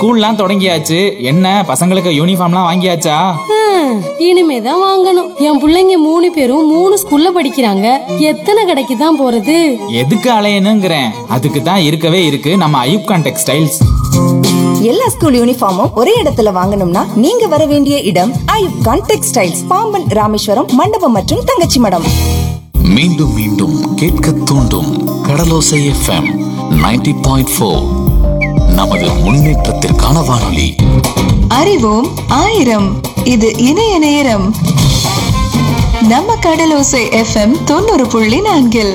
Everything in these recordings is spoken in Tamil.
ஸ்கூல்லாம் தொடங்கியாச்சு என்ன பசங்களுக்கு யூனிஃபார்ம்லாம் வாங்கியாச்சா ஹம், இனிமேதான் வாங்கணும் என் பிள்ளைங்க மூணு பேரும் மூணு ஸ்கூல்ல படிக்கிறாங்க எத்தனை கடைக்கு தான் போறது எதுக்கு அலையணுங்கிறேன் அதுக்கு தான் இருக்கவே இருக்கு நம்ம ஐயூப்கான் டெக்ஸ்டைல்ஸ் எல்லா ஸ்கூல் யூனிஃபார்மும் ஒரே இடத்துல வாங்கணும்னா நீங்க வர வேண்டிய இடம் ஐயூப் கான் டெக்ஸ்டைல்ஸ் பாம்பன் ராமேஸ்வரம் மண்டபம் மற்றும் தங்கச்சி மடம் மீண்டும் மீண்டும் கேட்க தூண்டும் கடலோசை எஃப்எம் 90.4 பாயிண்ட் ஃபோர் நமது முன்னேற்றத்திற்கான வானொலி அறிவோம் ஆயிரம் இது இணைய நேரம் நம்ம கடலோசை எஃப்எம் தொண்ணூறு புள்ளி நான்கில்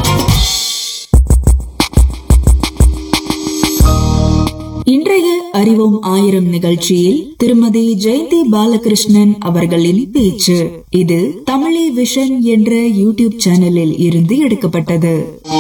இன்றைய அறிவோம் ஆயிரம் நிகழ்ச்சியில் திருமதி ஜெயந்தி பாலகிருஷ்ணன் அவர்களின் பேச்சு இது தமிழே விஷன் என்ற யூடியூப் சேனலில் இருந்து எடுக்கப்பட்டது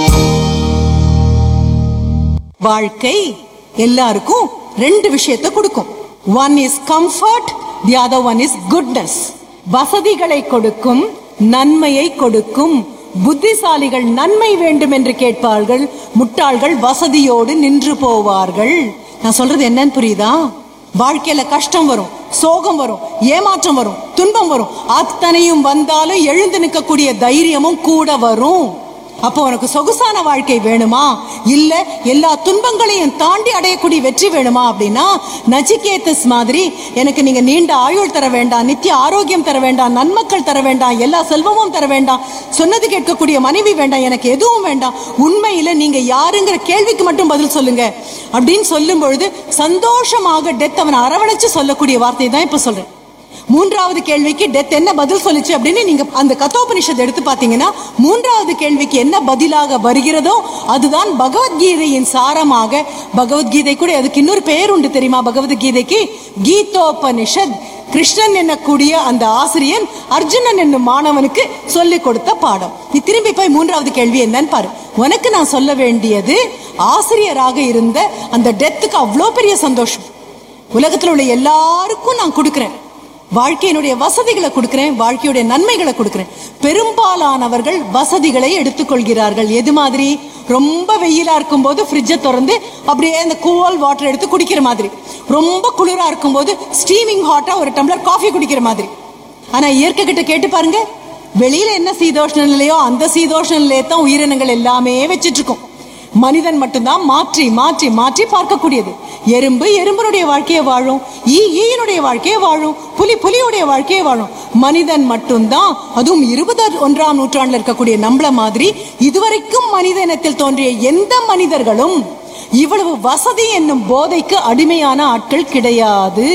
வாழ்க்கை எல்லாருக்கும் ரெண்டு விஷயத்தை கொடுக்கும் one is comfort the other one is goodness வசதிகளை கொடுக்கும் நன்மையை கொடுக்கும் புத்திசாலிகள் நன்மை வேண்டும் என்று கேட்பார்கள் முட்டாள்கள் வசதியோடு நின்று போவார்கள் நான் சொல்றது என்னன்னு புரியுதா வாழ்க்கையில கஷ்டம் வரும் சோகம் வரும் ஏமாற்றம் வரும் துன்பம் வரும் அத்தனையும் வந்தாலும் எழுந்து நிற்கக்கூடிய தைரியமும் கூட வரும் அப்போ உனக்கு சொகுசான வாழ்க்கை வேணுமா இல்ல எல்லா துன்பங்களையும் தாண்டி அடையக்கூடிய வெற்றி வேணுமா அப்படின்னா நச்சிகேத்தஸ் மாதிரி எனக்கு நீங்க நீண்ட ஆயுள் தர வேண்டாம் நித்திய ஆரோக்கியம் தர வேண்டாம் நன்மக்கள் தர வேண்டாம் எல்லா செல்வமும் தர வேண்டாம் சொன்னது கேட்கக்கூடிய மனைவி வேண்டாம் எனக்கு எதுவும் வேண்டாம் உண்மையில நீங்க யாருங்கிற கேள்விக்கு மட்டும் பதில் சொல்லுங்க அப்படின்னு சொல்லும் பொழுது சந்தோஷமாக டெத் அவனை அரவணைச்சு சொல்லக்கூடிய வார்த்தை தான் இப்ப சொல்றேன் மூன்றாவது கேள்விக்கு டெத் என்ன பதில் சொல்லுச்சு அப்படின்னு நீங்க அந்த கத்தோபனிஷத் எடுத்து பாத்தீங்கன்னா மூன்றாவது கேள்விக்கு என்ன பதிலாக வருகிறதோ அதுதான் பகவத்கீதையின் சாரமாக பகவத்கீதை கூட அதுக்கு இன்னொரு பெயர் உண்டு தெரியுமா பகவத்கீதைக்கு கீதோபனிஷத் கிருஷ்ணன் என்னக்கூடிய அந்த ஆசிரியன் அர்ஜுனன் என்னும் மாணவனுக்கு சொல்லிக் கொடுத்த பாடம் நீ திரும்பி போய் மூன்றாவது கேள்வி என்னன்னு பாரு உனக்கு நான் சொல்ல வேண்டியது ஆசிரியராக இருந்த அந்த டெத்துக்கு அவ்வளோ பெரிய சந்தோஷம் உலகத்துல உள்ள எல்லாருக்கும் நான் கொடுக்கிறேன் வாழ்க்கையினுடைய வசதிகளை கொடுக்கிறேன் வாழ்க்கையுடைய நன்மைகளை கொடுக்கிறேன் பெரும்பாலானவர்கள் வசதிகளை எடுத்துக்கொள்கிறார்கள் எது மாதிரி ரொம்ப வெயிலா இருக்கும்போது ஃப்ரிட்ஜை திறந்து அப்படியே அந்த கூல் வாட்டர் எடுத்து குடிக்கிற மாதிரி ரொம்ப குளிரா இருக்கும்போது ஸ்டீமிங் ஹாட்டா ஒரு டம்ளர் காஃபி குடிக்கிற மாதிரி ஆனா இயற்கை கிட்ட கேட்டு பாருங்க வெளியில என்ன சீதோஷ்ண நிலையோ அந்த சீதோஷ்ண நிலையை தான் உயிரினங்கள் எல்லாமே வச்சிட்டு இருக்கும் மனிதன் மட்டும்தான் மாற்றி மாற்றி மாற்றி பார்க்கக்கூடியது எறும்பு எறும்பனுடைய வாழ்க்கையை வாழும் ஈ ஈயினுடைய வாழ்க்கையை வாழும் புலி புலியுடைய வாழ்க்கையை வாழும் மனிதன் மட்டும்தான் அதுவும் இருபது ஒன்றாம் நூற்றாண்டுல இருக்கக்கூடிய நம்மள மாதிரி இதுவரைக்கும் மனித இனத்தில் தோன்றிய எந்த மனிதர்களும் இவ்வளவு வசதி என்னும் போதைக்கு அடிமையான ஆட்கள் கிடையாது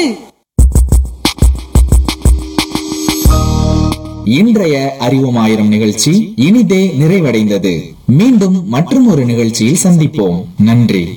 இன்றைய அறிவோம் ஆயிரம் நிகழ்ச்சி இனிதே நிறைவடைந்தது மீண்டும் மற்றும் ஒரு நிகழ்ச்சியில் சந்திப்போம் நன்றி